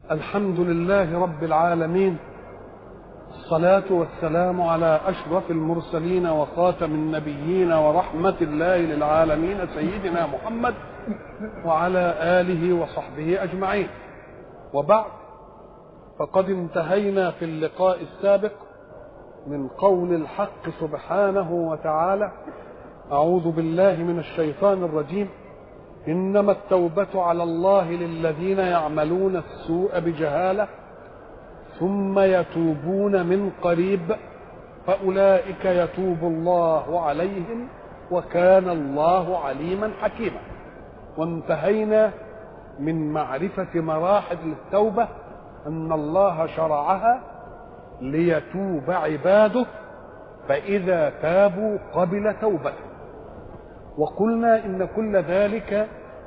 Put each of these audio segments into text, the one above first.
الحمد لله رب العالمين الصلاة والسلام على أشرف المرسلين وخاتم النبيين ورحمة الله للعالمين سيدنا محمد وعلى آله وصحبه أجمعين وبعد فقد انتهينا في اللقاء السابق من قول الحق سبحانه وتعالى أعوذ بالله من الشيطان الرجيم إنما التوبة على الله للذين يعملون السوء بجهالة ثم يتوبون من قريب فأولئك يتوب الله عليهم وكان الله عليما حكيما وانتهينا من معرفة مراحل التوبة أن الله شرعها ليتوب عباده فإذا تابوا قبل توبته وقلنا إن كل ذلك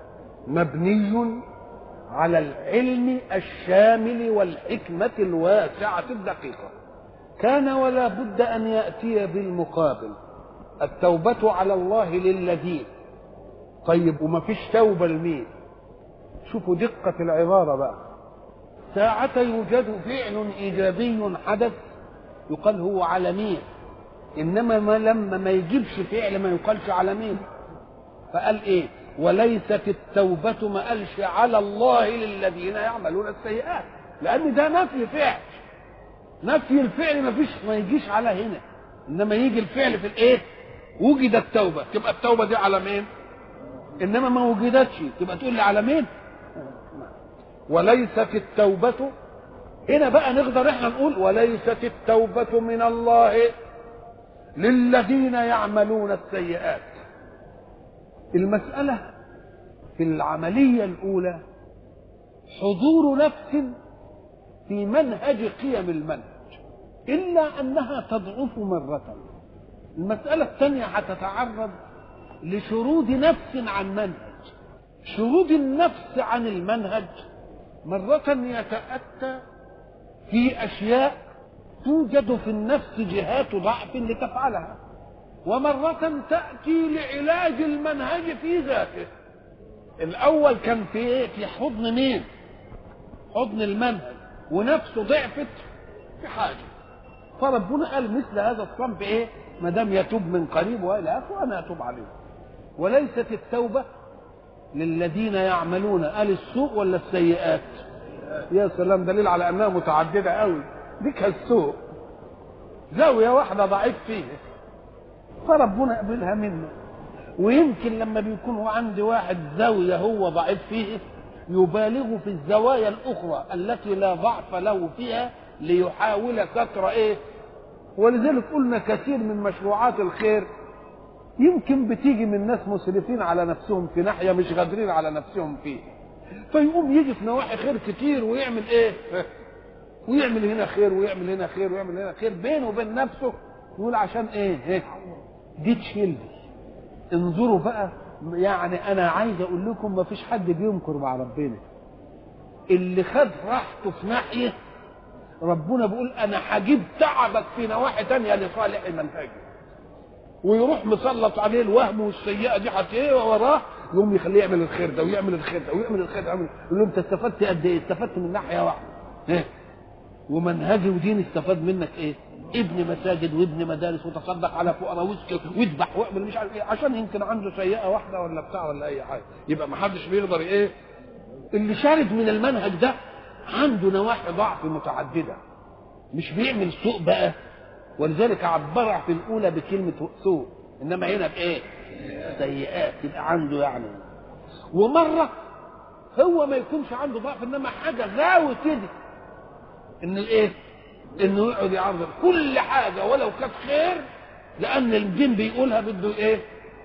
مبني على العلم الشامل والحكمة الواسعة الدقيقة كان ولا بد أن يأتي بالمقابل التوبة على الله للذين طيب وما فيش توبة لمين شوفوا دقة العبارة بقى ساعة يوجد فعل إيجابي حدث يقال هو على مين إنما ما لما ما يجيبش فعل ما يقالش على مين فقال إيه وليست التوبة ما قالش على الله للذين يعملون السيئات لأن ده نفي فعل نفي الفعل ما فيش ما يجيش على هنا إنما يجي الفعل في الإيه وجد التوبة تبقى التوبة دي على مين إنما ما وجدتش تبقى تقول لي على مين وليست التوبة هنا بقى نقدر احنا نقول وليست التوبة من الله للذين يعملون السيئات المسألة في العملية الأولى حضور نفس في منهج قيم المنهج إلا أنها تضعف مرة المسألة الثانية هتتعرض لشرود نفس عن منهج شرود النفس عن المنهج مرة يتأتى في أشياء توجد في النفس جهات ضعف لتفعلها ومرة تأتي لعلاج المنهج في ذاته الأول كان في إيه؟ في حضن مين؟ حضن المنهج ونفسه ضعفت في حاجة فربنا قال مثل هذا الصنف إيه؟ ما دام يتوب من قريب وإلى آخره أنا أتوب عليه وليست التوبة للذين يعملون قال السوء ولا السيئات يا سلام دليل على أنها متعددة قوي ديك السوء زاوية واحدة ضعيف فيها فربنا يقبلها منه ويمكن لما بيكون هو عند واحد زاوية هو ضعيف فيه يبالغ في الزوايا الأخرى التي لا ضعف له فيها ليحاول كثر إيه ولذلك قلنا كثير من مشروعات الخير يمكن بتيجي من ناس مسرفين على نفسهم في ناحية مش قادرين على نفسهم فيه فيقوم يجي في نواحي خير كتير ويعمل ايه ويعمل هنا خير ويعمل هنا خير ويعمل هنا خير بينه وبين نفسه يقول عشان ايه هيك دي تشيل انظروا بقى يعني انا عايز اقول لكم ما فيش حد بينكر مع ربنا اللي خد راحته في ناحيه ربنا بيقول انا هجيب تعبك في نواحي تانية لصالح منهجي ويروح مسلط عليه الوهم والسيئه دي حتى ايه وراه يقوم يخليه يعمل الخير ده ويعمل الخير ده ويعمل الخير ده يقول له انت استفدت قد ايه؟ استفدت من ناحيه واحده ايه ومنهجي ودين استفاد منك ايه؟ ابني مساجد وابني مدارس وتصدق على فقراء واسكت واذبح واعمل مش عارف ايه عشان يمكن عنده سيئه واحده ولا بتاع ولا اي حاجه يبقى ما حدش بيقدر ايه اللي شارد من المنهج ده عنده نواحي ضعف متعدده مش بيعمل سوء بقى ولذلك عبرها في الاولى بكلمه سوء انما هنا بايه؟ سيئات يبقى عنده يعني ومره هو ما يكونش عنده ضعف انما حاجه غاوي كده ان الايه؟ انه يقعد يعرض كل حاجه ولو كانت خير لان الدين بيقولها بده ايه؟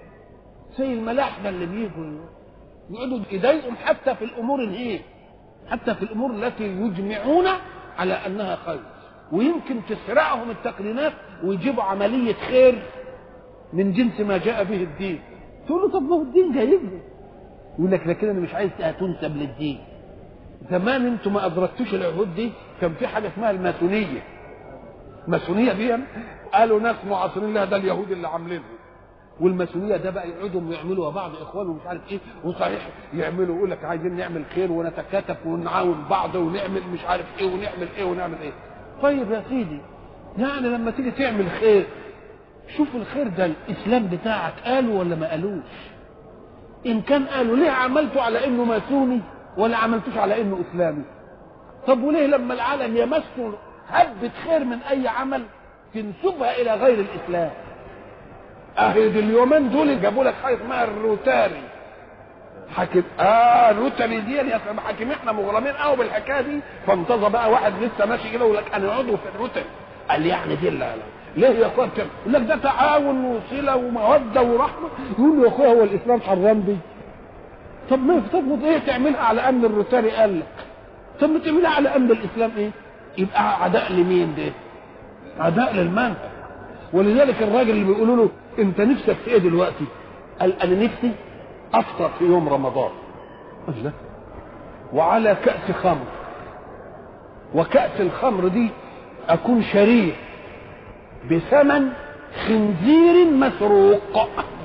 زي الملاحده اللي بيجوا يقعدوا يضايقهم حتى في الامور الايه؟ حتى في الامور التي يجمعون على انها خير ويمكن تسرعهم التقنينات ويجيبوا عمليه خير من جنس ما جاء به الدين تقول له طب ما هو الدين جايبه يقول لك لكن انا مش عايز تنسب للدين زمان انتم ما ادركتوش العهود دي كان في حاجه اسمها الماسونيه الماسونيه دي قالوا ناس معاصرين لها ده اليهود اللي عاملينها والماسونيه ده بقى يقعدوا يعملوا بعض اخوانهم مش عارف ايه وصحيح يعملوا يقول لك عايزين نعمل خير ونتكاتف ونعاون بعض ونعمل مش عارف ايه ونعمل ايه ونعمل ايه طيب يا سيدي يعني لما تيجي تعمل خير شوف الخير ده الاسلام بتاعك قاله ولا ما قالوش ان كان قالوا ليه عملته على انه ماسوني ولا عملتوش على انه اسلامي طب وليه لما العالم يمسه هبة خير من اي عمل تنسبها الى غير الاسلام اهي دي اليومين دول جابوا لك حاجه اسمها الروتاري حكم اه الروتاري دي يا حاكم احنا مغرمين قوي بالحكايه دي فانتظر بقى واحد لسه ماشي كده يقول لك انا عضو في الروتاري قال يعني دي لا لا ليه يا اخويا بتعمل؟ يقول لك ده تعاون وصله وموده ورحمه يقول له يا اخويا هو الاسلام حرام دي طب ما تفرض ايه تعملها على ان الروتاري قال لك طب ما تعملها على ان الاسلام ايه يبقى عداء لمين ده عداء للمنهج ولذلك الراجل اللي بيقولوا له انت نفسك في ايه دلوقتي قال انا نفسي افطر في يوم رمضان قال لا وعلى كأس خمر وكأس الخمر دي اكون شريك بثمن خنزير مسروق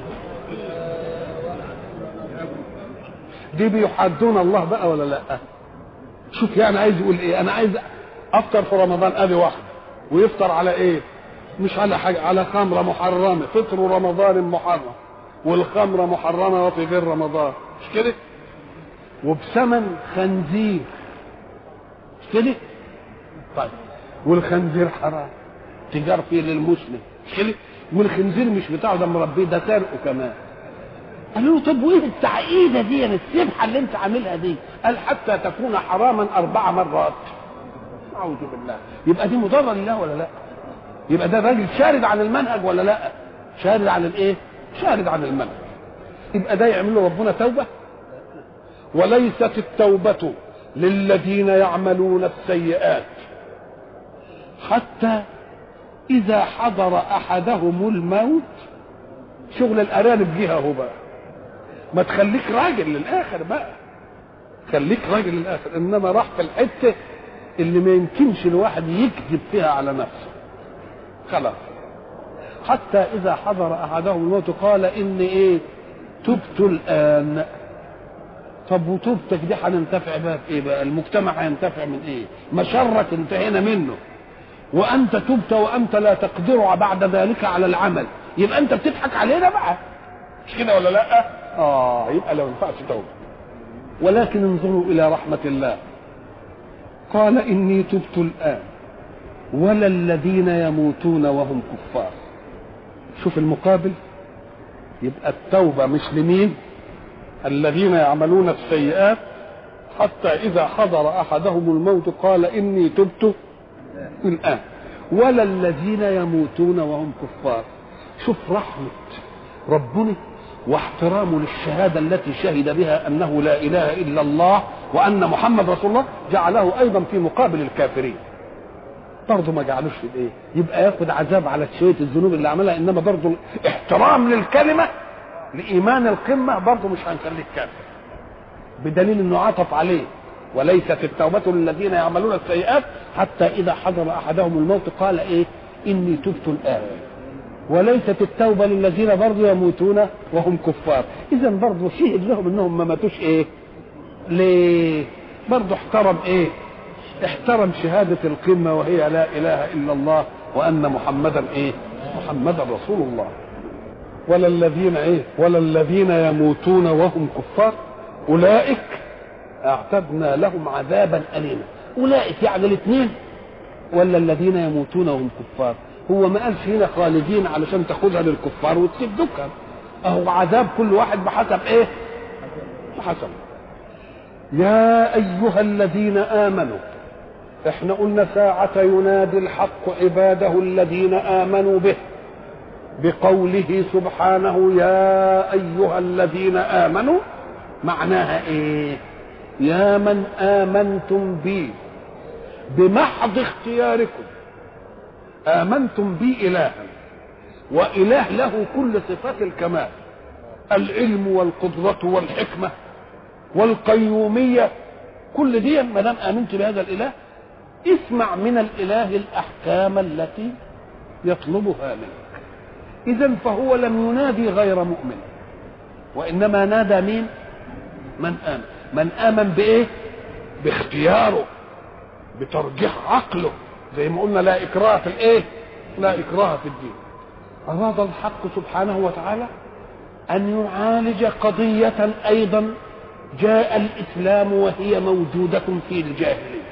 دي بيحدون الله بقى ولا لا شوف يعني عايز يقول ايه انا عايز افطر في رمضان ادي واحد ويفطر على ايه مش على حاجه على خمره محرمه فطر رمضان محرم والخمره محرمه وفي غير رمضان مش كده وبثمن خنزير مش كده طيب والخنزير حرام تجار فيه للمسلم مش كده والخنزير مش بتاعه ده مربيه ده سرقه كمان قالوا له طب وايه التعقيده دي السبحه اللي انت عاملها دي قال حتى تكون حراما اربع مرات اعوذ بالله يبقى دي مضره لله ولا لا يبقى ده راجل شارد عن المنهج ولا لا شارد عن الايه شارد عن المنهج يبقى ده يعمل له ربنا توبه وليست التوبه للذين يعملون السيئات حتى اذا حضر احدهم الموت شغل الارانب جه اهو بقى ما تخليك راجل للاخر بقى خليك راجل للاخر انما راح في الحته اللي ما يمكنش الواحد يكذب فيها على نفسه خلاص حتى اذا حضر احدهم الموت قال اني ايه تبت الان طب وتوبتك دي هننتفع بها في ايه بقى المجتمع هينتفع من ايه مشرك انتهينا منه وانت تبت وانت لا تقدر بعد ذلك على العمل يبقى انت بتضحك علينا بقى مش كده ولا لا اه يبقى لو ينفعش توبه ولكن انظروا الى رحمه الله قال اني تبت الان ولا الذين يموتون وهم كفار شوف المقابل يبقى التوبه مش لمين الذين يعملون السيئات حتى اذا حضر احدهم الموت قال اني تبت الان ولا الذين يموتون وهم كفار شوف رحمه ربنا واحترامه للشهاده التي شهد بها انه لا اله الا الله وان محمد رسول الله جعله ايضا في مقابل الكافرين برضه ما جعلوش في الايه يبقى ياخد عذاب على شويه الذنوب اللي عملها انما برضه احترام للكلمه لايمان القمه برضه مش هنخليك كافر بدليل انه عطف عليه وليست التوبة للذين يعملون السيئات حتى إذا حضر أحدهم الموت قال إيه إني تبت الآن وليست التوبة للذين برضه يموتون وهم كفار إذا برضه شهد لهم إنهم ما ماتوش إيه ليه برضه احترم إيه احترم شهادة القمة وهي لا إله إلا الله وأن محمدا إيه محمدا رسول الله ولا الذين إيه ولا الذين يموتون وهم كفار أولئك اعتدنا لهم عذابا أليما أولئك يعني الاثنين ولا الذين يموتون وهم كفار هو ما قالش هنا خالدين علشان تاخدها للكفار وتسيب دكان اهو عذاب كل واحد بحسب ايه بحسب يا ايها الذين امنوا احنا قلنا ساعة ينادي الحق عباده الذين امنوا به بقوله سبحانه يا ايها الذين امنوا معناها ايه يا من امنتم بي بمحض اختياركم امنتم بي الها واله له كل صفات الكمال العلم والقدره والحكمه والقيوميه كل دي ما دام امنت بهذا الاله اسمع من الاله الاحكام التي يطلبها منك إذا فهو لم ينادي غير مؤمن وإنما نادى مين؟ من آمن من آمن بإيه؟ باختياره بترجيح عقله زي ما قلنا لا إكراه في الإيه؟ لا إكراه في الدين أراد الحق سبحانه وتعالى أن يعالج قضية أيضا جاء الإسلام وهي موجودة في الجاهلية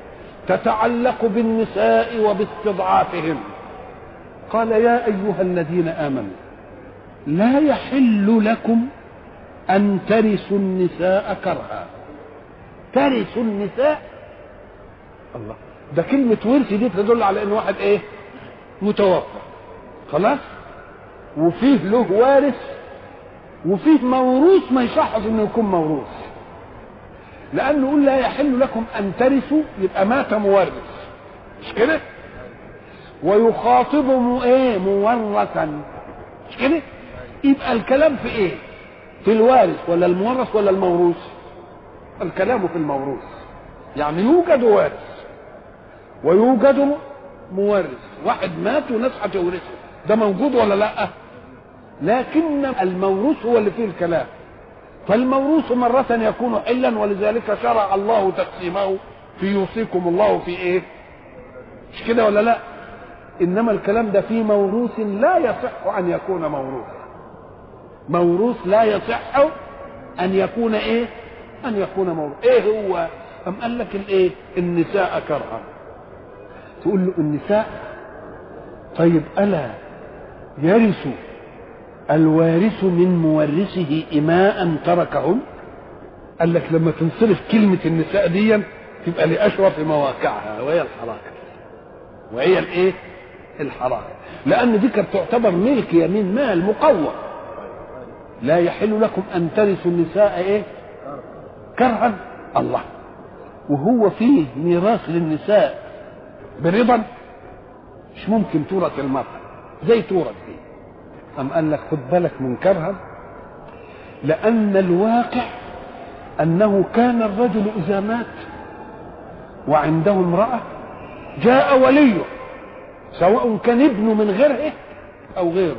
تتعلق بالنساء وباستضعافهم قال يا أيها الذين آمنوا لا يحل لكم أن ترثوا النساء كرها ترثوا النساء الله ده كلمة ورث دي تدل على إن واحد إيه متوفى خلاص وفيه له وارث وفيه موروث ما يصحش انه يكون موروث لانه يقول لا يحل لكم ان ترثوا يبقى مات مورث مش كده ويخاطب مو ايه مورثا مش كده يبقى الكلام في ايه في الوارث ولا المورث ولا الموروث الكلام في الموروث يعني يوجد وارث ويوجد مورث واحد مات وناس هتورثه ده موجود ولا لا لكن الموروث هو اللي فيه الكلام فالموروث مرة يكون حلا ولذلك شرع الله تقسيمه في يوصيكم الله في ايه مش كده ولا لا انما الكلام ده في موروث لا يصح ان يكون موروث موروث لا يصح ان يكون ايه ان يكون موروث ايه هو ام قال لك الايه النساء كرها تقول له النساء طيب الا يرث الوارث من مورثه إماء تركهن قال لك لما تنصرف كلمة النساء دي تبقى لأشرف مواقعها وهي الحركة وهي الايه الحركة لأن دي كانت تعتبر ملك يمين مال مقوم لا يحل لكم أن ترثوا النساء ايه كرها الله وهو فيه ميراث للنساء برضا مش ممكن تورث المرأة زي تورث فيه أم قال لك خد بالك من كرها لأن الواقع أنه كان الرجل إذا مات وعنده امرأة جاء وليه سواء كان ابنه من غيره أو غيره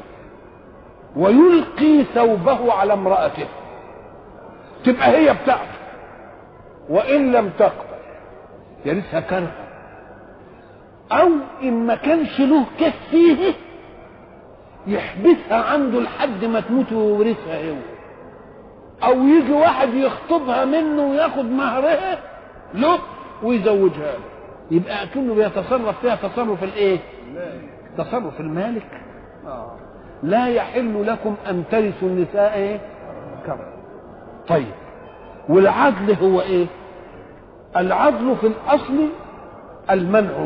ويلقي ثوبه على امرأته تبقى هي بتاعته وإن لم تقبل يرثها كرها أو إن ما كانش له كيف فيه يحبسها عنده لحد ما تموت ويورثها هو او يجي واحد يخطبها منه وياخد مهرها له ويزوجها له يبقى كله بيتصرف فيها تصرف الايه تصرف المالك آه. لا يحل لكم ان ترثوا النساء ايه كرها طيب والعدل هو ايه العدل في الاصل المنع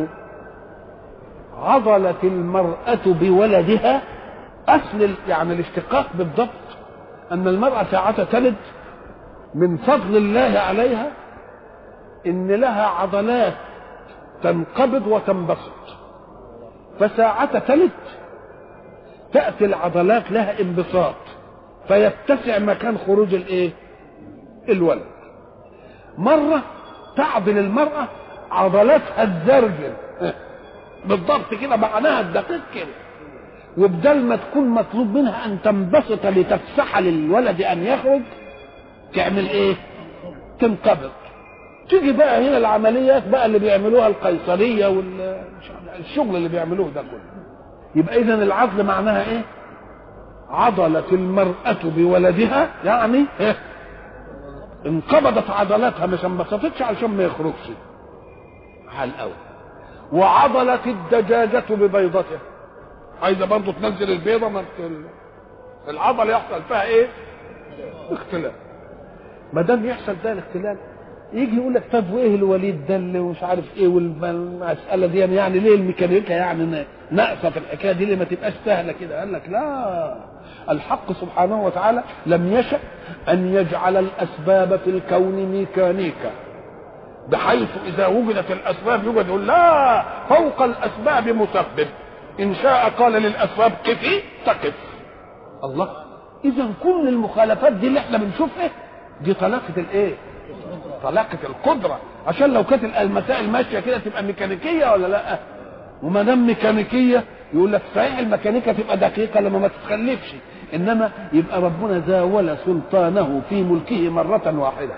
عضلت المرأة بولدها اصل يعني الاشتقاق بالضبط ان المراه ساعه تلد من فضل الله عليها ان لها عضلات تنقبض وتنبسط فساعة تلد تأتي العضلات لها انبساط فيتسع مكان خروج الايه الولد مرة تعضل المرأة عضلاتها الزرجل بالضبط كده معناها الدقيق كده وبدل ما تكون مطلوب منها ان تنبسط لتفسح للولد ان يخرج تعمل ايه تنقبض تيجي بقى هنا العمليات بقى اللي بيعملوها القيصريه والشغل اللي بيعملوه ده كله يبقى اذا العضل معناها ايه عضلت المرأة بولدها يعني إيه؟ انقبضت عضلاتها مش انبسطتش علشان ما يخرجش على الاول وعضلت الدجاجة ببيضتها عايزه برضه تنزل البيضه ما العضله يحصل فيها ايه؟ اختلاف ما دام يحصل ده الاختلاف يجي يقول لك طب وايه الوليد ده اللي مش عارف ايه والمساله دي يعني ليه الميكانيكا يعني ناقصه في الحكايه دي ليه ما تبقاش سهله كده قال لك لا الحق سبحانه وتعالى لم يشأ ان يجعل الاسباب في الكون ميكانيكا بحيث اذا وجدت الاسباب يوجد يقول لا فوق الاسباب مسبب ان شاء قال للاسباب كفي تقف الله اذا كل المخالفات دي اللي احنا بنشوفها دي طلاقه الايه طلاقه القدره عشان لو كانت المسائل ماشيه كده تبقى ميكانيكيه ولا لا وما دام ميكانيكيه يقول لك صحيح الميكانيكا تبقى دقيقه لما ما تتخلفش انما يبقى ربنا زاول سلطانه في ملكه مره واحده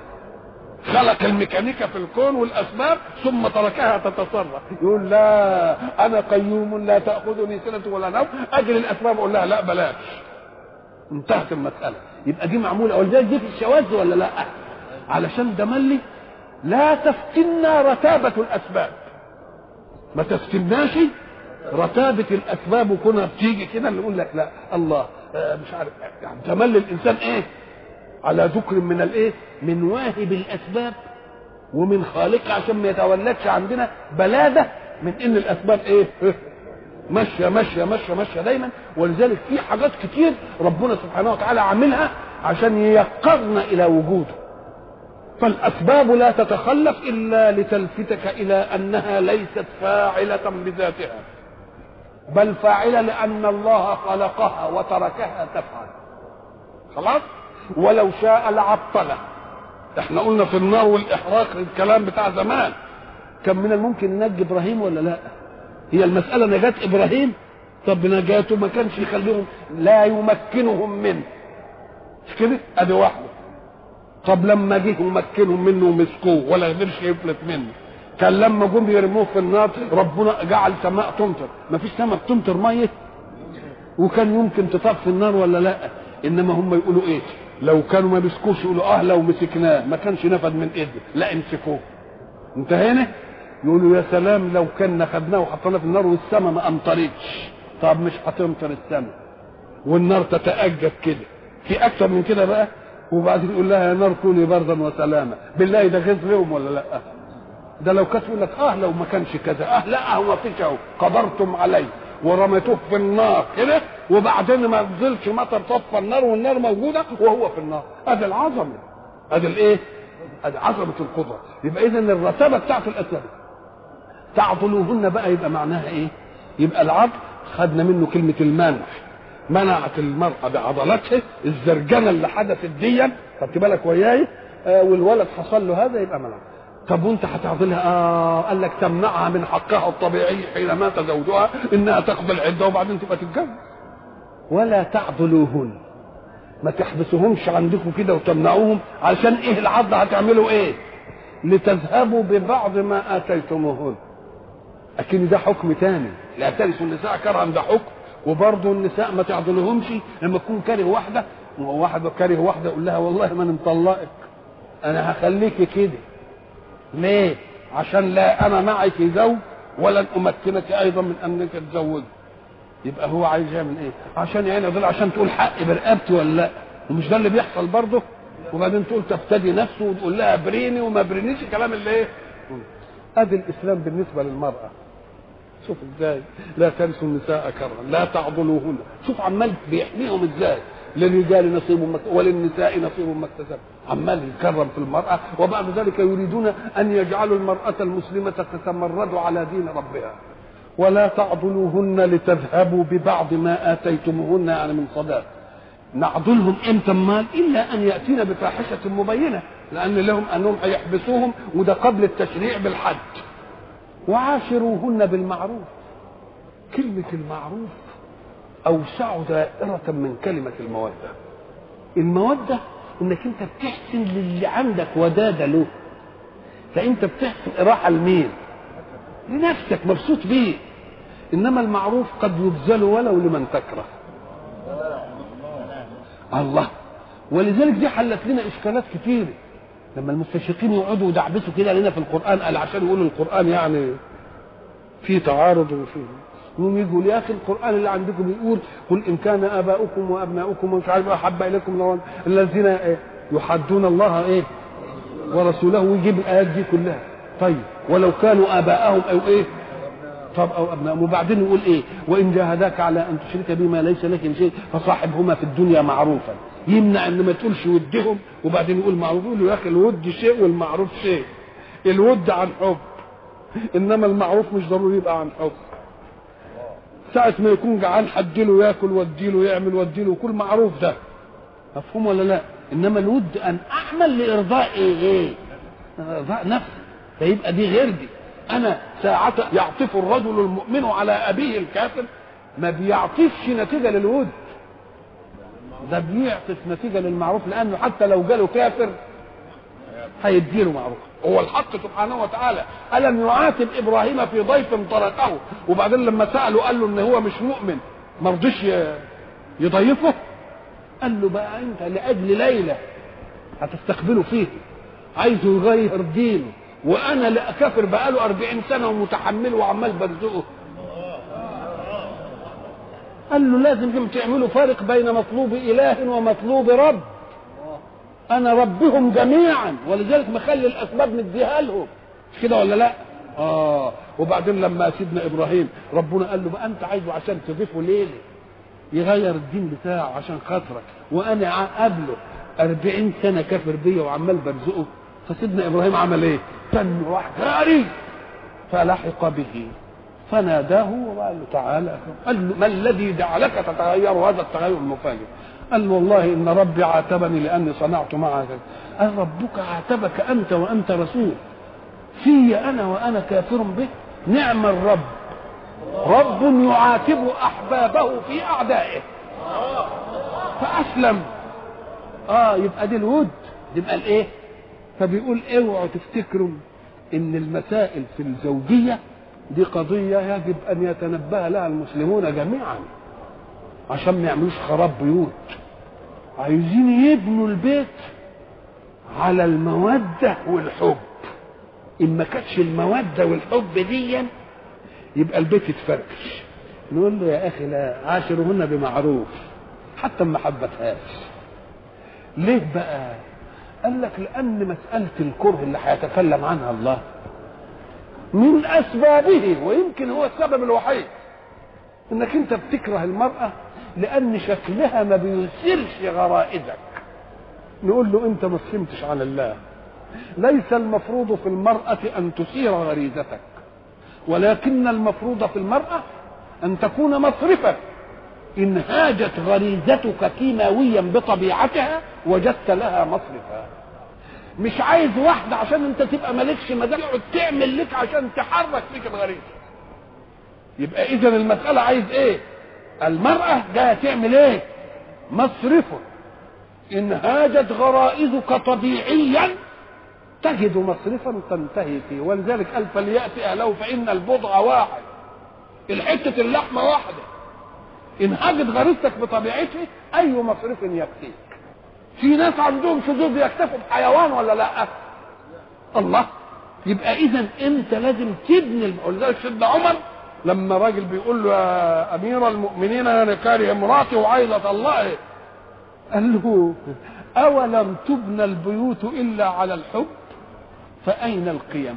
خلق الميكانيكا في الكون والاسباب ثم تركها تتصرف يقول لا انا قيوم لا تاخذني سنه ولا نوم اجل الاسباب اقول لها لا بلاش انتهت المساله يبقى دي معموله ولذلك دي في الشواذ ولا لا علشان ده ملي لا تفتنا رتابه الاسباب ما تفتناش رتابه الاسباب وكنا بتيجي كده اللي يقول لك لا الله آه مش عارف يعني تملي الانسان ايه على ذكر من الايه من واهب الاسباب ومن خالقها عشان ما يتولدش عندنا بلاده من ان الاسباب ايه ماشيه ماشيه ماشيه ماشيه دايما ولذلك في حاجات كتير ربنا سبحانه وتعالى عاملها عشان ييقظنا الى وجوده فالاسباب لا تتخلف الا لتلفتك الى انها ليست فاعله بذاتها بل فاعله لان الله خلقها وتركها تفعل خلاص ولو شاء لعطله احنا قلنا في النار والاحراق الكلام بتاع زمان كان من الممكن ننجي ابراهيم ولا لا هي المساله نجاه ابراهيم طب نجاته ما كانش يخليهم لا يمكنهم منه مش كده ادي واحده طب لما جه ومكنهم منه ومسكوه ولا قدرش يفلت منه كان لما جم يرموه في النار ربنا جعل سماء تمطر ما فيش سماء بتمطر ميه وكان يمكن تطفي النار ولا لا انما هم يقولوا ايه لو كانوا ما مسكوش يقولوا اه لو مسكناه ما كانش نفد من ايده لا امسكوه انتهينا يقولوا يا سلام لو كنا خدناه وحطيناه في النار والسماء ما امطرتش طب مش هتمطر السماء والنار تتأجج كده في اكتر من كده بقى وبعدين يقول لها يا نار كوني بردا وسلاما بالله ده غيظ لهم ولا لا ده لو كانت يقول لك اه لو ما كانش كذا اه لا هو ما فيش اهو قدرتم عليه ورميتوه في النار كده وبعدين ما نزلش مطر طفى النار والنار موجوده وهو في النار ادي العظمه ادي الايه؟ ادي عظمه القدره يبقى اذا الرتابه بتاعت الاسباب تعضلوهن بقى يبقى معناها ايه؟ يبقى العضل خدنا منه كلمه المنع منعت المرأة بعضلاتها الزرجنة اللي حدثت ديا خدت بالك وياي آه والولد حصل له هذا يبقى منع طب وانت هتعضلها اه قال لك تمنعها من حقها الطبيعي حين مات زوجها انها تقضي العده وبعدين تبقى تتجوز ولا تعضلوهن ما تحبسوهمش عندكم كده وتمنعوهم علشان ايه العض هتعملوا ايه لتذهبوا ببعض ما اتيتموهن اكيد ده حكم تاني لا ترثوا النساء كرها ده حكم وبرضه النساء ما تعضلهمش لما تكون كاره واحده واحد كاره واحده يقول لها والله ما انا مطلقك انا هخليكي كده ليه؟ عشان لا انا معك زوج ولن امكنك ايضا من انك تتزوجي يبقى هو عايز يعمل ايه؟ عشان يعني دول عشان تقول حق برقبتي ولا لا؟ ومش ده اللي بيحصل برضه؟ وبعدين تقول تفتدي نفسه وتقول لها بريني وما برينيش الكلام اللي ايه؟ ادي الاسلام بالنسبه للمراه شوف ازاي لا تنسوا النساء كرها لا تعضلوهن شوف عمال بيحميهم ازاي للرجال نصيب مك... وللنساء نصيب ما اكتسب عمال يكرم في المرأة وبعد ذلك يريدون أن يجعلوا المرأة المسلمة تتمرد على دين ربها ولا تعضلوهن لتذهبوا ببعض ما آتيتموهن يعني من صداق نعضلهم امتى مال الا ان ياتينا بفاحشه مبينه لان لهم انهم هيحبسوهم وده قبل التشريع بالحد وعاشروهن بالمعروف كلمة المعروف أوسع دائرة من كلمة المودة المودة إنك أنت بتحسن للي عندك ودادة له فأنت بتحسن إراحة لمين؟ لنفسك مبسوط بيه إنما المعروف قد يبذل ولو لمن تكره الله ولذلك دي حلت لنا إشكالات كتيره لما المستشرقين يقعدوا يدعبسوا كده لنا في القران قال عشان يقولوا القران يعني في تعارض وفي يقوم يقول يا اخي القران اللي عندكم يقول قل ان كان اباؤكم وابناؤكم ومش عارف احب اليكم الذين يحدون الله ايه ورسوله ويجيب الايات دي كلها طيب ولو كانوا اباءهم او ايه طب او ابنائهم وبعدين يقول ايه وان جاهداك على ان تشرك بما ليس لك من شيء فصاحبهما في الدنيا معروفا يمنع ان ما تقولش ودهم وبعدين يقول معروف يقول له يا اخي الود شيء والمعروف شيء الود عن حب انما المعروف مش ضروري يبقى عن حب ساعة ما يكون جعان حدله ياكل وديله يعمل وديله كل معروف ده مفهوم ولا لا انما الود ان اعمل لارضاء ايه ايه ارضاء نفسي فيبقى دي غير دي انا ساعة يعطف الرجل المؤمن على ابيه الكافر ما بيعطيش نتيجه للود ده بيعطف نتيجه للمعروف لانه حتى لو جاله كافر هيديله معروف هو الحق سبحانه وتعالى الم يعاتب ابراهيم في ضيف طرقه وبعدين لما ساله قال له ان هو مش مؤمن ما رضيش يضيفه قال له بقى انت لاجل ليله هتستقبله فيه عايزه يغير دينه وانا لا كافر بقاله أربعين سنه ومتحمله وعمال برزقه قال له لازم تعملوا فرق بين مطلوب اله ومطلوب رب انا ربهم جميعا ولذلك مخلي الاسباب مديها لهم مش كده ولا لا اه وبعدين لما سيدنا ابراهيم ربنا قال له بقى انت عايزه عشان تضيفه ليله يغير الدين بتاعه عشان خاطرك وانا قبله أربعين سنة كافر بيا وعمال برزقه فسيدنا إبراهيم عمل إيه؟ تن راح جاري فلحق به فناداه وقال له تعالى قال له ما الذي جعلك تتغير هذا التغير المفاجئ؟ قال له والله ان ربي عاتبني لاني صنعت معك قال ربك عاتبك انت وانت رسول في انا وانا كافر به نعم الرب رب يعاتب احبابه في اعدائه فاسلم اه يبقى دي الود يبقى الايه فبيقول اوعوا تفتكروا ان المسائل في الزوجيه دي قضيه يجب ان يتنبه لها المسلمون جميعا عشان ما يعملوش خراب بيوت عايزين يبنوا البيت على الموده والحب ان ما كانتش الموده والحب دي يبقى البيت يتفركش نقول له يا اخي لا عاشرهن بمعروف حتى ما حبتهاش ليه بقى قال لك لان مساله الكره اللي هيتكلم عنها الله من اسبابه ويمكن هو السبب الوحيد انك انت بتكره المراه لان شكلها ما بيثيرش غرائزك نقول له انت ما فهمتش على الله ليس المفروض في المراه ان تثير غريزتك ولكن المفروض في المراه ان تكون مصرفا إن هاجت غريزتك كيماويا بطبيعتها وجدت لها مصرفا مش عايز واحدة عشان انت تبقى مالكش مزاج تقعد تعمل لك عشان تحرك فيك الغريزة يبقى اذا المسألة عايز ايه المرأة جاية تعمل ايه مصرف ان هاجت غرائزك طبيعيا تجد مصرفا تنتهي فيه ولذلك قال فليأتي أهله فإن البضع واحد الحتة اللحمة واحدة إن هاجت غريزتك بطبيعته أي مصرف يكفيك في ناس عندهم شذوذ يكتفوا بحيوان ولا لا الله يبقى اذا انت لازم تبني ولذلك سيدنا عمر لما راجل بيقول له يا امير المؤمنين انا كاره مراتي وعايز اطلقها قال له اولم تبنى البيوت الا على الحب فاين القيم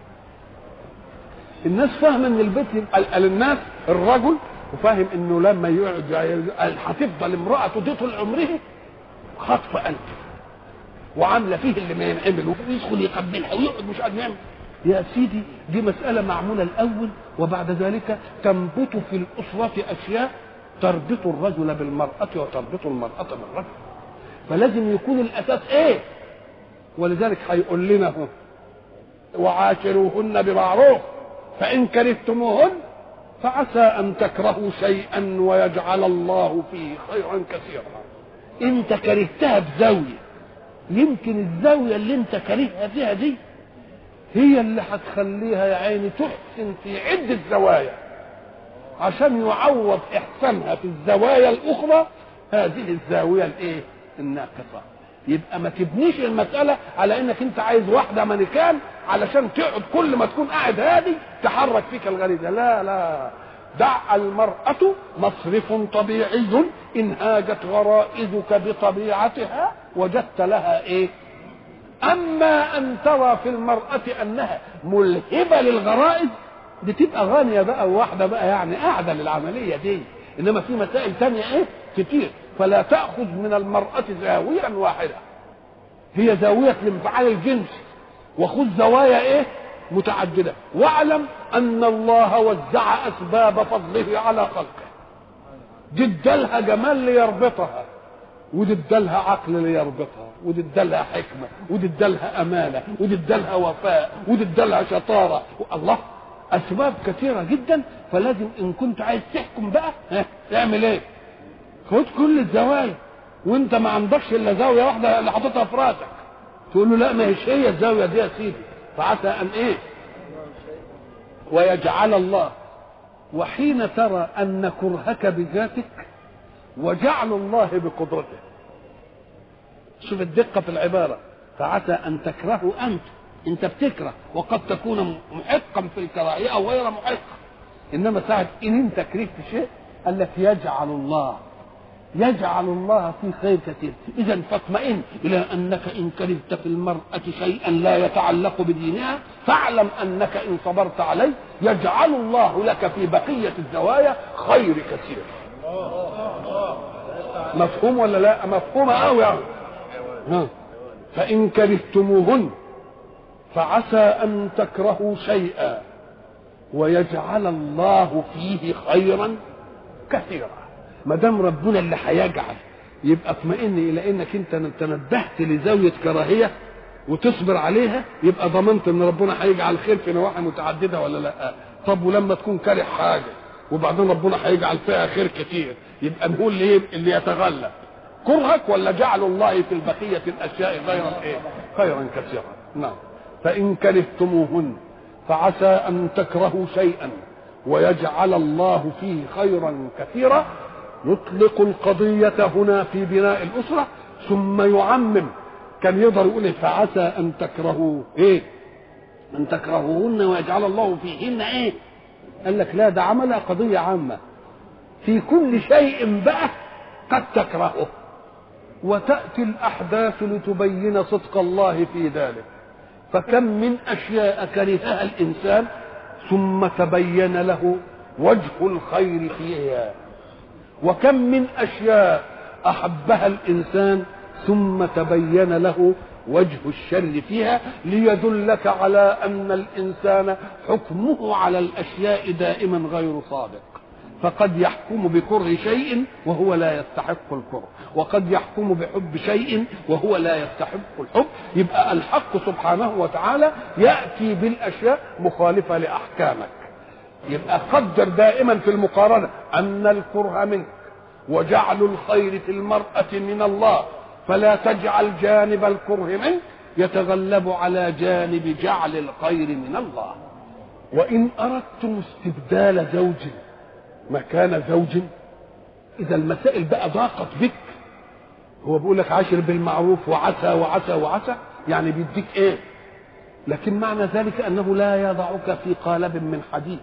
الناس فاهمه ان البيت يبقى للناس الرجل وفاهم انه لما يقعد هتفضل امراته دي طول عمره خطف قلب وعامله فيه اللي ما ينعمل ويدخل يقبلها ويقعد مش قادر يعمل يا سيدي دي مسألة معمولة الأول وبعد ذلك تنبت في الأسرة أشياء تربط الرجل بالمرأة وتربط المرأة بالرجل فلازم يكون الأساس إيه ولذلك هيقول لنا هو وعاشروهن بمعروف فإن كرهتموهن فعسى أن تكرهوا شيئا ويجعل الله فيه خيرا كثيرا انت كرهتها بزاويه يمكن الزاويه اللي انت كرهها فيها دي هي اللي هتخليها يا عيني تحسن في عده زوايا عشان يعوض احسانها في الزوايا الاخرى هذه الزاويه الايه الناقصه يبقى ما تبنيش المساله على انك انت عايز واحده مانيكان علشان تقعد كل ما تكون قاعد هادي تحرك فيك الغريزه لا لا دع المرأة مصرف طبيعي إن هاجت غرائزك بطبيعتها وجدت لها إيه؟ أما أن ترى في المرأة أنها ملهبة للغرائز دي تبقى غانية بقى واحدة بقى يعني قاعدة للعملية دي إنما في مسائل تانية إيه؟ كتير فلا تأخذ من المرأة زاوية واحدة هي زاوية الانفعال الجنسي وخذ زوايا إيه؟ متعدده واعلم ان الله وزع اسباب فضله على خلقه جدلها جمال ليربطها وجدلها عقل ليربطها وجدلها حكمه وجدلها امانه وجدلها وفاء وجدلها شطاره الله اسباب كثيره جدا فلازم ان كنت عايز تحكم بقى ها تعمل ايه خد كل الزوايا وانت ما عندكش الا زاويه واحده اللي حاططها في راسك تقول له لا ما هيش هي الزاويه دي يا سيدي فعسى ان ايه ويجعل الله وحين ترى ان كرهك بذاتك وجعل الله بقدرته شوف الدقه في العباره فعسى ان تكرهوا انت انت بتكره وقد تكون محقا في الكراهيه او غير محق انما ساعه ان انت كرهت شيء قال لك يجعل الله يجعل الله في خير كثير اذا فاطمئن الى انك ان كرهت في المراه شيئا لا يتعلق بدينها فاعلم انك ان صبرت عليه يجعل الله لك في بقيه الزوايا خير كثير مفهوم ولا لا مفهومه قوي يعني ها. فان كرهتموهن فعسى ان تكرهوا شيئا ويجعل الله فيه خيرا كثيرا ما دام ربنا اللي هيجعل يبقى اطمئن الى انك انت تنبهت لزاويه كراهيه وتصبر عليها يبقى ضمنت ان ربنا هيجعل خير في نواحي متعدده ولا لا طب ولما تكون كاره حاجه وبعدين ربنا هيجعل فيها خير كتير يبقى نقول ليه اللي يتغلب كرهك ولا جعل الله في البقيه الاشياء خيرا ايه خيرا كثيرا نعم فان كرهتموهن فعسى ان تكرهوا شيئا ويجعل الله فيه خيرا كثيرا يطلق القضية هنا في بناء الأسرة ثم يعمم كان يقدر يقول فعسى أن تكرهوا إيه؟ أن تكرهوهن ويجعل الله فيهن إيه؟ قال لك لا ده عملها قضية عامة في كل شيء بقى قد تكرهه وتأتي الأحداث لتبين صدق الله في ذلك فكم من أشياء كرهها الإنسان ثم تبين له وجه الخير فيها وكم من اشياء احبها الانسان ثم تبين له وجه الشر فيها ليدلك على ان الانسان حكمه على الاشياء دائما غير صادق فقد يحكم بكره شيء وهو لا يستحق الكره وقد يحكم بحب شيء وهو لا يستحق الحب يبقى الحق سبحانه وتعالى ياتي بالاشياء مخالفه لاحكامك يبقى قدر دائما في المقارنة أن الكره منك وجعل الخير في المرأة من الله فلا تجعل جانب الكره منك يتغلب على جانب جعل الخير من الله وإن أردتم استبدال زوج مكان زوج إذا المسائل بقى ضاقت بك هو بيقول لك عاشر بالمعروف وعسى وعسى وعسى يعني بيديك ايه لكن معنى ذلك انه لا يضعك في قالب من حديد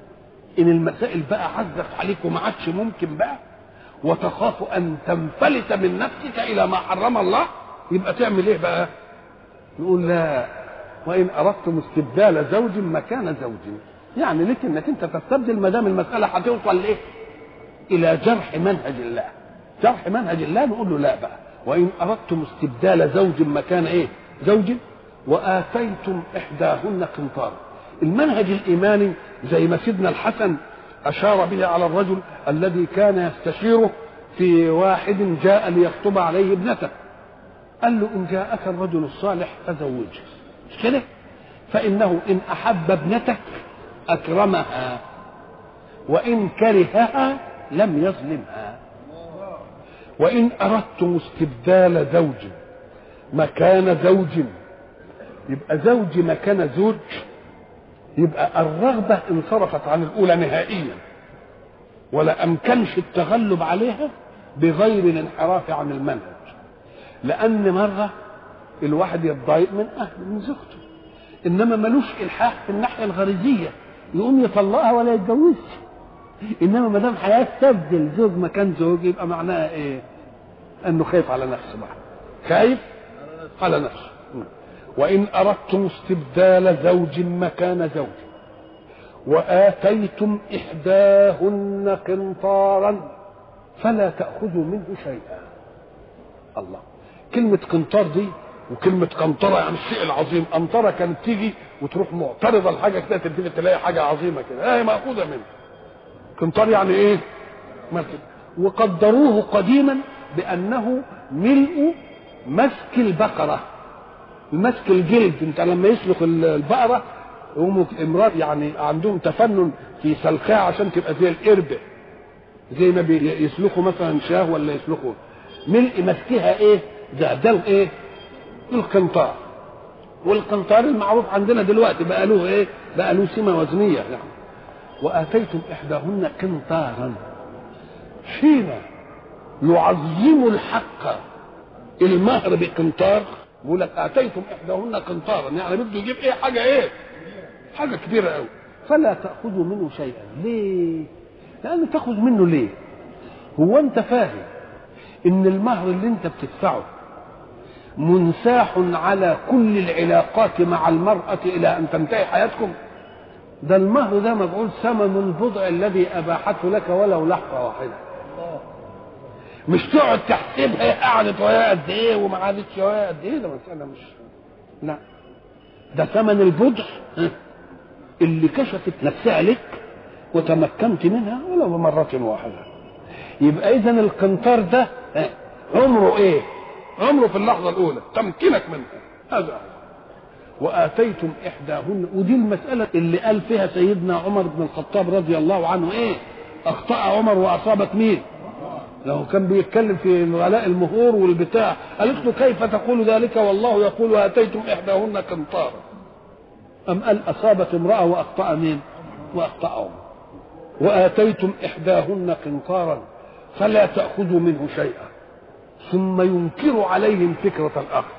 ان المسائل بقى عزت عليك وما عادش ممكن بقى وتخاف ان تنفلت من نفسك الى ما حرم الله يبقى تعمل ايه بقى نقول لا وان اردتم استبدال زوج مكان زوج يعني لك انك انت تستبدل ما دام المساله هتوصل لايه الى جرح منهج الله جرح منهج الله نقول له لا بقى وان اردتم استبدال زوج مكان ايه زوج واتيتم احداهن قنطارا المنهج الايماني زي ما سيدنا الحسن اشار به على الرجل الذي كان يستشيره في واحد جاء ليخطب عليه ابنته قال له ان جاءك الرجل الصالح فزوجه مش كده فانه ان احب ابنتك اكرمها وان كرهها لم يظلمها وان اردتم استبدال زوج مكان زوج يبقى زوج مكان زوج يبقى الرغبة انصرفت عن الأولى نهائيا ولا أمكنش التغلب عليها بغير الانحراف عن المنهج لأن مرة الواحد يتضايق من أهله من زوجته إنما ملوش إلحاح في الناحية الغريزية يقوم يطلقها ولا يتجوزش إنما ما دام هيستبدل زوج مكان زوج يبقى معناها إيه؟ إنه خايف على نفسه بقى خايف على نفسه وإن أردتم استبدال زوج مكان زوج وآتيتم إحداهن قنطارا فلا تأخذوا منه شيئا الله كلمة قنطار دي وكلمة قنطرة يعني الشيء العظيم قنطرة كانت تيجي وتروح معترضة لحاجة كده تديك تلاقي حاجة عظيمة كده هي مأخوذة منه قنطار يعني إيه؟ مثل وقدروه قديما بأنه ملء مسك البقرة مسك الجلد انت لما يسلخ البقرة يقوموا امرأة يعني عندهم تفنن في سلخها عشان تبقى زي القربة زي ما بيسلخوا مثلا شاه ولا يسلخوا ملء مسكها ايه ده ده ايه القنطار والقنطار المعروف عندنا دلوقتي بقى له ايه بقى له سمه وزنيه يعني واتيتم احداهن قنطارا حين يعظم الحق المهر بقنطار يقول لك اتيتم احداهن قنطارا يعني بده يجيب ايه حاجه ايه حاجه كبيره قوي فلا تاخذوا منه شيئا ليه لان تاخذ منه ليه هو انت فاهم ان المهر اللي انت بتدفعه منساح على كل العلاقات مع المرأة إلى أن تنتهي حياتكم ده المهر ده مجعول ثمن البضع الذي أباحته لك ولو لحظة واحدة مش تقعد تحسبها هي قعدت ويا قد ايه وما قعدتش ويا قد ايه ده مسألة مش لا ده ثمن البضع اللي كشفت نفسها لك وتمكنت منها ولو مرة واحدة يبقى إذا القنطار ده عمره إيه؟ عمره في اللحظة الأولى تمكنك منها هذا وآتيتم إحداهن ودي المسألة اللي قال فيها سيدنا عمر بن الخطاب رضي الله عنه إيه أخطأ عمر وأصابت مين لو كان بيتكلم في غلاء المهور والبتاع قالت له كيف تقول ذلك والله يقول وآتيتم إحداهن قنطارا أم قال أصابت امرأة وأخطأ مين وأخطأ عمر وآتيتم إحداهن قنطارا فلا تأخذوا منه شيئا ثم ينكر عليهم فكرة الأخذ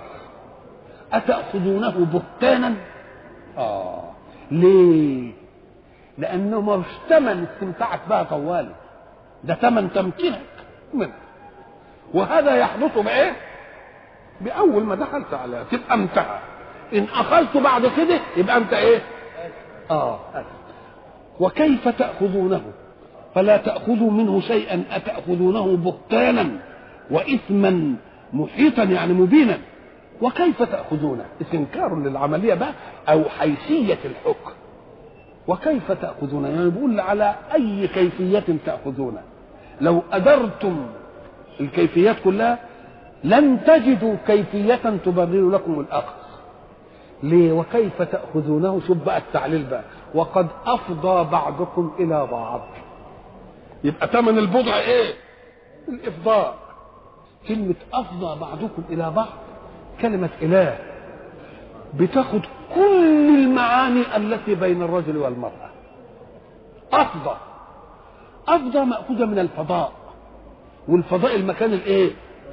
أتأخذونه بهتانا؟ آه ليه؟ لأنه مش ثمن استمتعت بها طوالي ده ثمن تمكينك منه وهذا يحدث بإيه؟ بأول ما دخلت عليها تبقى انتهى إن أخذت بعد كده يبقى أنت إيه؟ آه أسف. وكيف تأخذونه؟ فلا تأخذوا منه شيئا أتأخذونه بهتانا وإثما محيطا يعني مبينا وكيف تأخذونه استنكار للعملية بقى أو حيثية الحكم وكيف تأخذونه يعني بيقول على أي كيفية تأخذونه لو أدرتم الكيفيات كلها لن تجدوا كيفية تبرر لكم الأخذ ليه وكيف تأخذونه شوف بقى التعليل بقى وقد أفضى بعضكم إلى بعض يبقى ثمن البضع ايه الافضاء كلمة أفضى بعضكم إلى بعض كلمة إله بتاخد كل المعاني التي بين الرجل والمرأة أفضى أفضى مأخوذة من الفضاء والفضاء المكان الإيه؟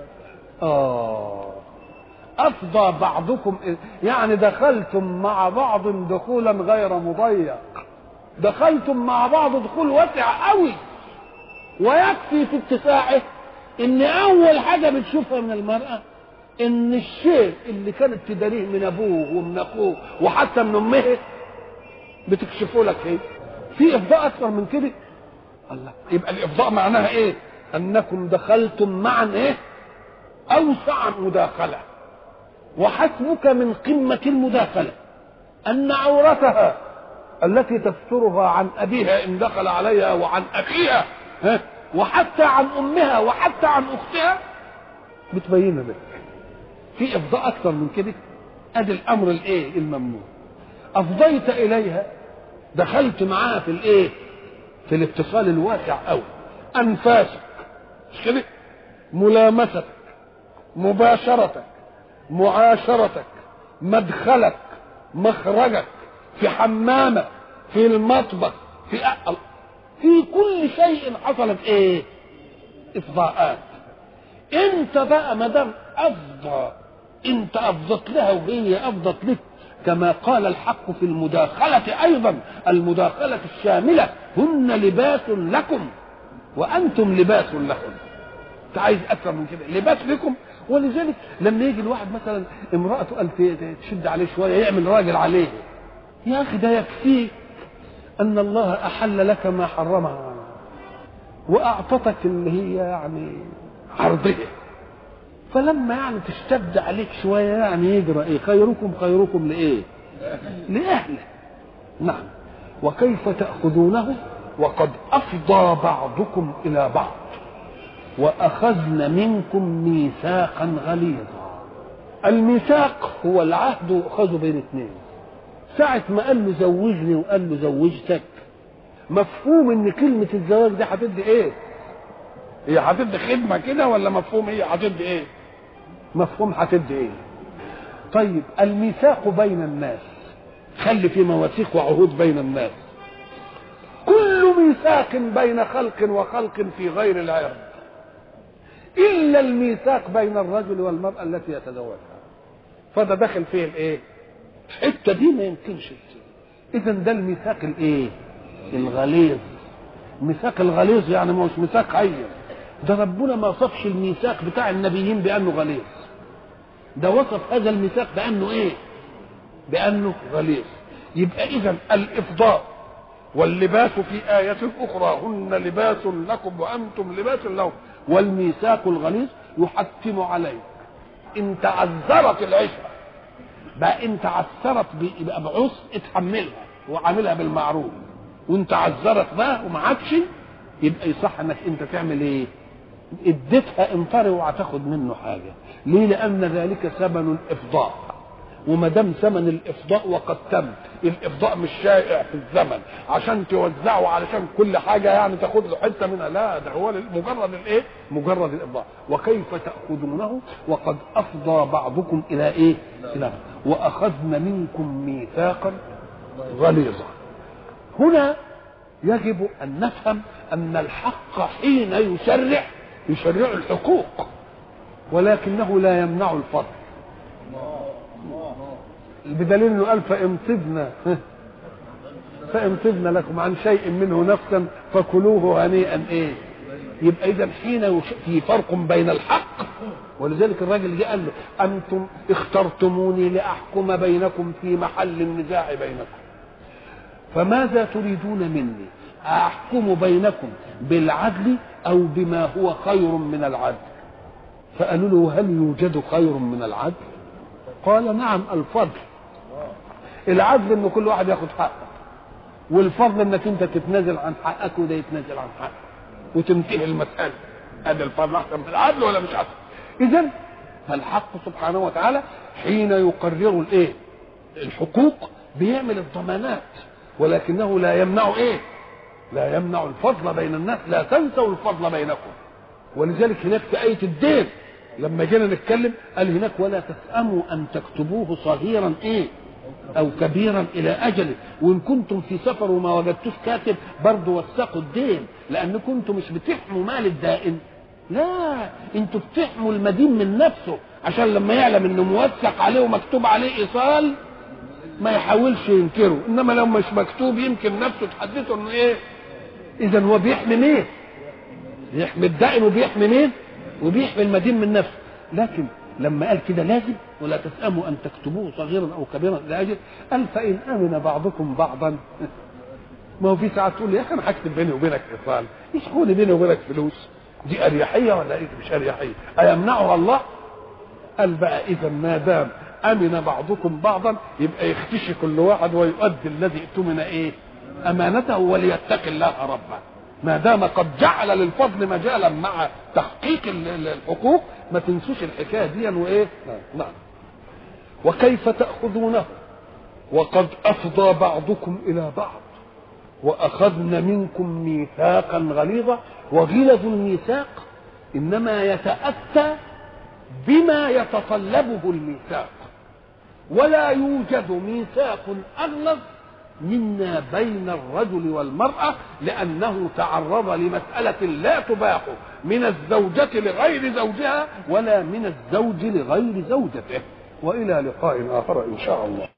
آه أفضى بعضكم يعني دخلتم مع بعض دخولا غير مضيق دخلتم مع بعض دخول واسع قوي ويكفي في اتساعه ان اول حاجه بتشوفها من المراه ان الشيء اللي كانت تداريه من ابوه ومن اخوه وحتى من امه بتكشفه لك ايه في افضاء اكثر من كده الله يبقى الافضاء معناها ايه انكم دخلتم معا ايه اوسع مداخله وحسبك من قمه المداخله ان عورتها التي تسترها عن ابيها ان دخل عليها وعن اخيها ها وحتى عن امها وحتى عن اختها بتبين لك في افضاء اكثر من كده ادي الامر الايه الممنوع افضيت اليها دخلت معاها في الايه في الاتصال الواسع قوي انفاسك مش كده ملامستك مباشرتك معاشرتك مدخلك مخرجك في حمامك في المطبخ في أقل. في كل شيء حصلت ايه افضاءات انت بقى ما دام افضى انت افضت لها وهي افضت لك كما قال الحق في المداخلة أيضا المداخلة الشاملة هن لباس لكم وأنتم لباس لهم أنت عايز أكثر من كده لباس لكم ولذلك لما يجي الواحد مثلا امرأته قال تشد عليه شوية يعمل راجل عليه يا أخي ده يكفيك أن الله أحل لك ما حرمه وأعطتك اللي هي يعني عرضية فلما يعني تشتد عليك شوية يعني يجرى إيه خيركم خيركم لإيه لأهله نعم وكيف تأخذونه وقد أفضى بعضكم إلى بعض وأخذن منكم ميثاقا غليظا الميثاق هو العهد يؤخذ بين اثنين ساعة ما قال له زوجني وقال له زوجتك مفهوم ان كلمة الزواج دي هتدي ايه؟ هي هتدي خدمة كده ولا مفهوم هي هتدي ايه؟ مفهوم هتدي ايه؟ طيب الميثاق بين الناس خلي في مواثيق وعهود بين الناس كل ميثاق بين خلق وخلق في غير العرض الا الميثاق بين الرجل والمراه التي يتزوجها فده داخل فيه الايه الحته دي ما يمكنش اذا ده الميثاق الايه الغليظ ميثاق الغليظ يعني مش ميثاق هين ده ربنا ما وصفش الميثاق بتاع النبيين بانه غليظ ده وصف هذا الميثاق بانه ايه بانه غليظ يبقى اذا الافضاء واللباس في آية أخرى هن لباس لكم وأنتم لباس لهم والميثاق الغليظ يحتم عليك إن تعذرت العشرة بقى إن تعثرت يبقى بعسر اتحملها وعاملها بالمعروف وإن تعذرت بقى وما عادش يبقى يصح إنك أنت تعمل إيه؟ اديتها انطري وهتاخد منه حاجة ليه؟ لأن ذلك ثمن الإفضاء وما دام ثمن الافضاء وقد تم الافضاء مش شائع في الزمن عشان توزعه علشان كل حاجه يعني تاخد له حته منها لا ده هو مجرد الايه؟ مجرد الافضاء وكيف تاخذونه وقد افضى بعضكم الى ايه؟ الى واخذن منكم ميثاقا غليظا هنا يجب ان نفهم ان الحق حين يشرع يشرع الحقوق ولكنه لا يمنع الفضل بدليل انه قال فان طبنا فان طبنا لكم عن شيء منه نفسا فكلوه هنيئا ايه يبقى اذا حين في فرق بين الحق ولذلك الراجل جه قال له انتم اخترتموني لاحكم بينكم في محل النزاع بينكم فماذا تريدون مني احكم بينكم بالعدل او بما هو خير من العدل فقالوا له هل يوجد خير من العدل قال نعم الفضل العدل ان كل واحد ياخد حقه والفضل انك انت تتنازل عن حقك وده يتنازل عن حقه وتنتهي المساله هذا الفضل احسن من العدل ولا مش احسن اذا فالحق سبحانه وتعالى حين يقرر الايه الحقوق بيعمل الضمانات ولكنه لا يمنع ايه لا يمنع الفضل بين الناس لا تنسوا الفضل بينكم ولذلك هناك في آية الدين لما جينا نتكلم قال هناك ولا تسأموا أن تكتبوه صغيرا إيه أو كبيرا إلى أجله وإن كنتم في سفر وما وجدتوش كاتب برضه وثقوا الدين لأن كنتم مش بتحموا مال الدائن لا انتوا بتحموا المدين من نفسه عشان لما يعلم انه موثق عليه ومكتوب عليه ايصال ما يحاولش ينكره انما لو مش مكتوب يمكن نفسه تحدثه انه ايه اذا هو بيحمي مين بيحمي الدائن وبيحمي مين وبيحمي المدين من نفسه لكن لما قال كده لازم ولا تسأموا أن تكتبوه صغيرا أو كبيرا لأجل قال فإن أمن بعضكم بعضا ما هو في ساعات تقول لي يا أخي أنا هكتب بيني وبينك إيصال يشغلني بيني وبينك فلوس دي أريحية ولا إيه مش أريحية أيمنعها الله قال بقى إذا ما دام أمن بعضكم بعضا يبقى يختشي كل واحد ويؤدي الذي اؤتمن إيه أمانته وليتق الله ربه ما دام قد جعل للفضل مجالا مع تحقيق الحقوق ما تنسوش الحكايه دي وايه نعم وكيف تاخذونه وقد افضى بعضكم الى بعض واخذن منكم ميثاقا غليظا وغلظ الميثاق انما يتاتى بما يتطلبه الميثاق ولا يوجد ميثاق اغلظ منا بين الرجل والمرأة لأنه تعرض لمسألة لا تباح من الزوجة لغير زوجها ولا من الزوج لغير زوجته وإلى لقاء آخر إن شاء الله